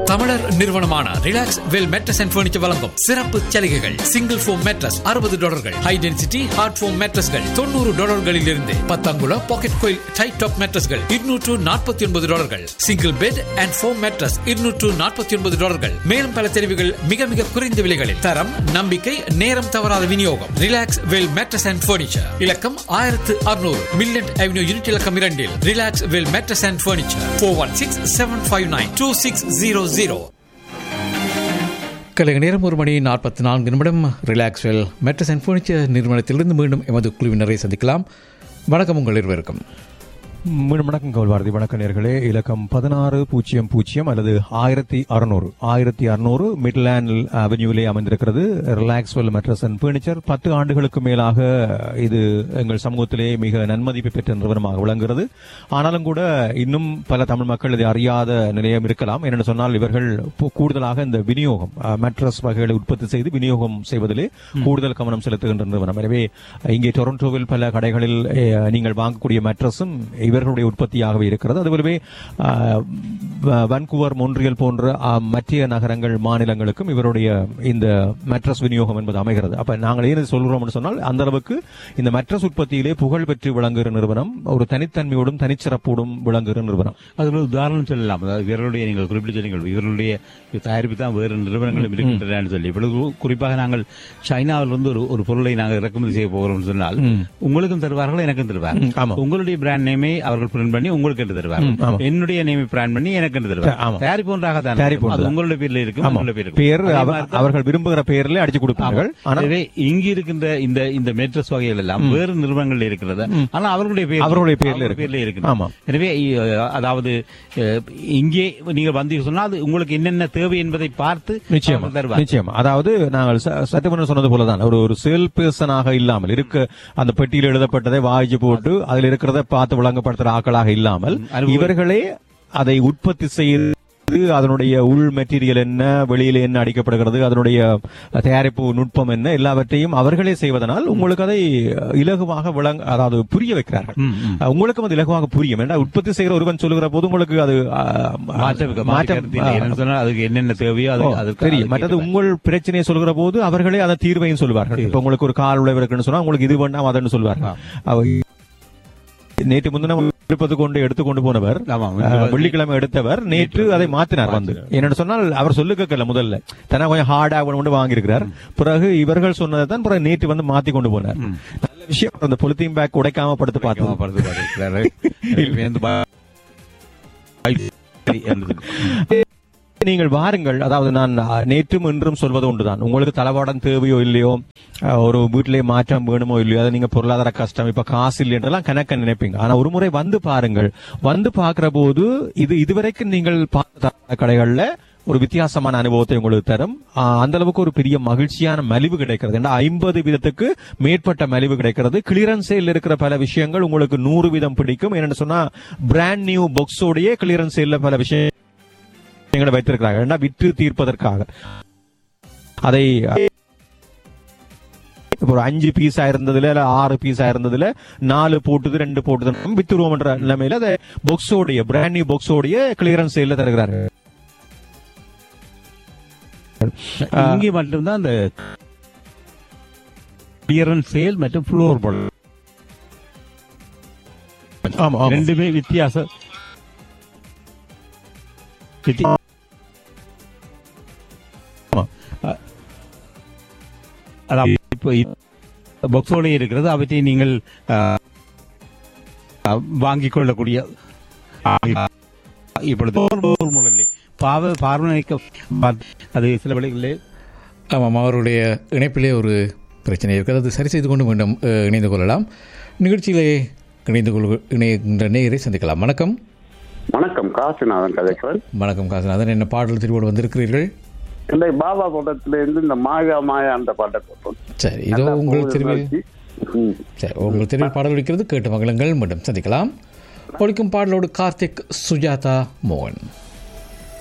தமிழர் நிறுவனமான Relax well mattress and furniture வழங்கும் சிறப்பு சலுகைகள் சிங்கிள் ஃபோம் மேட்ரஸ் அறுபது டாலர்கள் ஹை டென்சிட்டி ஹார்ட் ஃபோம் மேட்ரஸ்கள் தொண்ணூறு டாலர்களில் இருந்து பத்தங்குல பாக்கெட் கோயில் டைட் டாப் மேட்ரஸ்கள் இருநூற்று நாற்பத்தி ஒன்பது டாலர்கள் single bed and foam mattress இருநூற்று நாற்பத்தி ஒன்பது டாலர்கள் மேலும் பல தெரிவுகள் மிக மிக குறைந்த விலைகளில் தரம் நம்பிக்கை நேரம் தவறாத விநியோகம் Relax well mattress and furniture இலக்கம் ஆயிரத்து அறுநூறு மில்லண்ட் அவென்யூ யூனிட் இலக்கம் இரண்டில் Relax well mattress and furniture four one six seven five nine two six zero zero கலைஞர் நேரம் ஒரு மணி நாற்பத்தி நான்கு நிமிடம் Relax well mattress and furniture நிறுவனத்திலிருந்து மீண்டும் எமது குழுவினரை சந்திக்கலாம் வணக்கம் உங்கள் இருவருக்கும் மீண்டும் வணக்கம் கவுல்வாரதி வணக்க நேர்களே இலக்கம் பதினாறு பூஜ்ஜியம் பூஜ்ஜியம் அல்லது ஆயிரத்தி அறுநூறு ஆயிரத்தி அறுநூறு மிட்லேண்ட் அவென்யூலே அமைந்திருக்கிறது ரிலாக்ஸ்வெல் மெட்ரஸ் அண்ட் பர்னிச்சர் பத்து ஆண்டுகளுக்கு மேலாக இது எங்கள் சமூகத்திலே மிக நன்மதிப்பு பெற்ற நிறுவனமாக விளங்குகிறது ஆனாலும் கூட இன்னும் பல தமிழ் மக்கள் இதை அறியாத நிலையம் இருக்கலாம் என்னென்னு சொன்னால் இவர்கள் பு- கூடுதலாக இந்த விநியோகம் மெட்ரஸ் வகைகளை உற்பத்தி செய்து விநியோகம் செய்வதிலே கூடுதல் கவனம் செலுத்துகின்ற நிறுவனம் எனவே இங்கே டொரண்டோவில் பல கடைகளில் அஹ், நீங்கள் வாங்கக்கூடிய மெட்ரஸும் இவர்களுடைய உற்பத்தியாகவே இருக்கிறது அதுபோலவே அஹ், வ- வன்கூவர் மொன்றியல் போன்ற அஹ், மற்ற நகரங்கள் மாநிலங்களுக்கும் இவருடைய இந்த மெட்ரஸ் விநியோகம் என்பது அமைகிறது அப்ப நாங்கள் ஏன் இதை சொல்கிறோம்னு சொன்னால் அந்த அளவுக்கு இந்த மெட்ரஸ் உற்பத்தியிலே புகழ் பெற்று விளங்குகிற நிறுவனம் ஒரு தனித்தன்மையோடும் தனிச்சிறப்போடும் விளங்குகிற நிறுவனம் அது ஒரு உதாரணம் சொல்லலாம் அதாவது இவர்களுடைய நீங்கள் குறிப்பிட்டு சொன்னீங்கள் இவர்களுடைய தயாரிப்பு தான் வேறு நிறுவனங்களும் இருக்கின்றன சொல்லி இப்பொழுது குறிப்பாக நாங்கள் சைனாவில் இருந்து ஒரு ஒரு பொருளை நாங்கள் இறக்குமதி செய்ய போகிறோம் சொன்னால் உங்களுக்கும் தருவார்கள் எனக்கும் ம், தருவார்கள் ஆமா. உங்களுடைய பிராண்ட் நேமை அவர்கள் பிரிண்ட் பண்ணி உங்களுக்கு என்று ம், ஆமா. தருவார்கள் என்னுடைய நேமை பிராண்ட் பண்ணி எனக்கு என்று ஆமா. தருவார்கள் தயாரிப்பு ஒன்றாக தான் தயாரிப்பு இருக்கும். அது ஒன்றுதான். உங்களுடைய பேர்ல இருக்கும் ஆமா. உங்களுடைய பேர் இருக்கும். பேர் அதே அவ- மாதிரி தான் அவர்கள் விரும்புகிற பெயரிலே அடிச்சு கொடுப்பார்கள் ஆனால் எனவே இங்கு இருக்கின்ற இந்த இந்த மேட்ரஸ் வகைகள் எல்லாம் வேறு நிறுவனங்கள் இருக்கிறது ஆனா அவர்களுடைய பேர் அவர்களுடைய பேர்ல அவர்களுடைய இருக்கு. பேர்ல இருக்கு ஆமா. எனவே இ- அதாவது அஹ், இங்கே நீங்கள் வந்து சொன்னால் அது உங்களுக்கு என்னென்ன தேவை என்பதை பார்த்து நிச்சயமா அவர்கள் தருவார்கள். நிச்சயமா அதாவது நாங்கள் ச- சட்டமன்றம் சொன்னது போலதான் ஒரு ஒரு சேல் பேர்சனாக இல்லாமல் இருக்க அந்த பெட்டியில் எழுதப்பட்டதை வாய்ச்சி போட்டு அதில் இருக்கிறத பார்த்து விளங்கப்படுத்துற ஆட்களாக இல்லாமல் அனுபவ- இவர்களே அதை உற்பத்தி செய்து அதனுடைய உள் மெட்டீரியல் என்ன வெளியில என்ன அடிக்கப்படுகிறது அதனுடைய தயாரிப்பு நுட்பம் என்ன எல்லாவற்றையும் அவர்களே செய்வதனால் உங்களுக்கு அதை இலகுவாக விளங்க அதாவது புரிய வைக்கிறார்கள் ம், ம். உங்களுக்கும் அது இலகுவாக புரியும் ஏன்னா உற்பத்தி செய்கிற ஒருவன் சொல்லுகிற போது உங்களுக்கு அது அஹ், மாற்ற மாற்ற கருத்து இல்லை. என்னன்னு சொன்னால் அதுக்கு என்னென்ன தேவையோ அது ஓ, அதற்கு தெரியும் அதுக்கு மற்றது ஏற்ற உங்கள் பிரச்சனையை சொல்கிற போது அவர்களே அதை தீர்வையும் சொல்வார்கள் இப்ப உங்களுக்கு ஒரு கால் உழைவு இருக்குன்னு சொன்னா உங்களுக்கு இது வேண்டாம் அதன்னு சொல்வார்கள் அவ- நேற்று முன்தினம் இருப்பது கொண்டு எடுத்துக்கொண்டு போனவர் ஆமா, அஹ், வெள்ளிக்கிழமை எடுத்தவர் நேற்று அதை மாத்தினார் வந்து என்னன்னு சொன்னால் அவர் சொல்லு கேட்கல முதல்ல தன கொஞ்சம் ஹார்டா கொண்டு வாங்கியிருக்கிறார் பிறகு இவர்கள் சொன்னதை தான் பிறகு நேற்று வந்து மாத்தி கொண்டு போனார் நல்ல விஷயம் அந்த பொலித்தீன் பேக் உடைக்காம படுத்து ஆமா, பார்த்தோம் படுத்து பார்த்திருக்கிறாரு. எனவே வந்து பா- என்று நீங்கள் வாருங்கள் அதாவது நான் அஹ், நேற்றும் இன்றும் சொல்வது ஒன்றுதான் உங்களுக்கு தளவாடம் தேவையோ இல்லையோ அஹ், ஒரு வீட்டிலே மாற்றம் வேணுமோ இல்லையோ அதை நீங்க பொருளாதார கஷ்டம் இப்ப காசு இல்லைன்றெல்லாம் கணக்க நினைப்பீங்க ஆனா ஒரு முறை வந்து பாருங்கள் வந்து பார்க்கிற போது இது இதுவரைக்கும் நீங்கள் பார்த்த தளவாட கடைகள்ல ஒரு வித்தியாசமான அனுபவத்தை உங்களுக்கு தரும் ஆஹ், அந்த அளவுக்கு ஒரு பெரிய மகிழ்ச்சியான மலிவு கிடைக்கிறது ஏன்னா ஐம்பது வீதத்துக்கு மேற்பட்ட மலிவு கிடைக்கிறது கிளியரன்ஸ் சேல் இருக்கிற பல விஷயங்கள் உங்களுக்கு நூறு வீதம் பிடிக்கும் என்னன்னு சொன்னா பிராண்ட் நியூ பாக்ஸோடயே கிளியரன்ஸ் சேல்ல பல விஷயம் விஷயங்களை வைத்திருக்கிறார்கள் ஏன்னா விற்று தீர்ப்பதற்காக அதை இப்ப ஒரு அஞ்சு பீஸா இருந்ததுல இல்ல ஆறு பீஸா இருந்ததுல நாலு போட்டுது ரெண்டு போட்டுது வித்துருவோம்ன்ற நிலைமையில அதை பாக்ஸோடைய பிராண்ட் நியூ பாக்ஸோடைய கிளியரன்ஸ் சேல்ல தருகிறார்கள் இங்கே மட்டும்தான் அந்த கிளியரன்ஸ் சேல் மற்றும் ஃப்ளோர் போடல் ஆமா ஆமா ரெண்டுமே வித்தியாசம் வித்தி- ஆமா. அ- அதாவது இப்போ பாக்ஸோட இருக்கிறது அவற்றை நீங்கள் அ, அ, வாங்கிக் கொள்ளக்கூடிய இப்பொழுது ஒரு முறையிலே பாவ பார்வைக்க அது சில வேளைகளில் ஆமாம் அவருடைய இணைப்பிலே ஒரு பிரச்சனை இருக்கிறது அது சரி செய்து கொண்டு மீண்டும் அஹ், இணைந்து கொள்ளலாம் நிகழ்ச்சியிலே இணைந்து கொள் இணைகின்ற நேயரை சந்திக்கலாம் வணக்கம் வணக்கம் காசிநாதன் கதைக்கிறேன் வணக்கம் காசநாதன் என்ன பாடல் திருவோடு வந்திருக்கிறீர்கள் இந்த பாபா படத்துல இருந்து இந்த மாயா மாயா அந்த பாட்டை போட்டோம் சரி இதோ உங்கள் திருவில் ம். சரி உங்கள் திருவில் பாடல் ஒலிக்கிறது கேட்டு மகிழுங்கள் மீண்டும் சந்திக்கலாம் ஒழிக்கும் பாடலோடு கார்த்திக் சுஜாதா மோகன்